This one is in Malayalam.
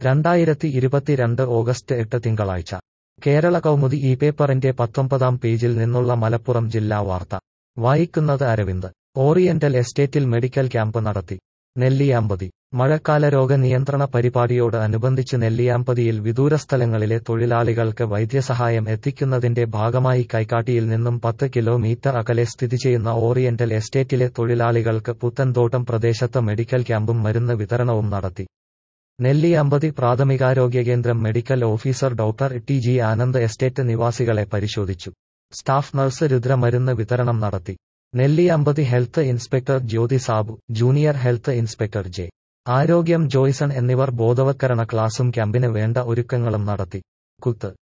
രണ്ടായിരത്തി ഇരുപത്തിരണ്ട് ഓഗസ്റ്റ് എട്ട് തിങ്കളാഴ്ച കേരള കൗമുദി ഈ പേപ്പറിന്റെ പത്തൊമ്പതാം പേജിൽ നിന്നുള്ള മലപ്പുറം ജില്ലാ വാർത്ത വായിക്കുന്നത് അരവിന്ദ് ഓറിയന്റൽ എസ്റ്റേറ്റിൽ മെഡിക്കൽ ക്യാമ്പ് നടത്തി നെല്ലിയാമ്പതി മഴക്കാല രോഗ നിയന്ത്രണ പരിപാടിയോട് അനുബന്ധിച്ച് നെല്ലിയാമ്പതിയിൽ വിദൂരസ്ഥലങ്ങളിലെ തൊഴിലാളികൾക്ക് വൈദ്യസഹായം എത്തിക്കുന്നതിന്റെ ഭാഗമായി കൈക്കാട്ടിയിൽ നിന്നും പത്ത് കിലോമീറ്റർ അകലെ സ്ഥിതി ചെയ്യുന്ന ഓറിയന്റൽ എസ്റ്റേറ്റിലെ തൊഴിലാളികൾക്ക് പുത്തൻതോട്ടം പ്രദേശത്ത് മെഡിക്കൽ ക്യാമ്പും മരുന്ന് വിതരണവും നടത്തി നെല്ലിയാമ്പതി പ്രാഥമികാരോഗ്യ കേന്ദ്രം medical officer doctor T G Anand estate നിവാസികളെ പരിശോധിച്ചു സ്റ്റാഫ് നഴ്സ് രുദ്ര മരുന്ന് വിതരണം നടത്തി Nelliyampathy health inspector Jyothi Sabu junior health inspector J ആരോഗ്യം ജോയ്സൺ എന്നിവർ ബോധവത്കരണ ക്ലാസും ക്യാമ്പിന് വേണ്ട ഒരുക്കങ്ങളും നടത്തി കുത്ത്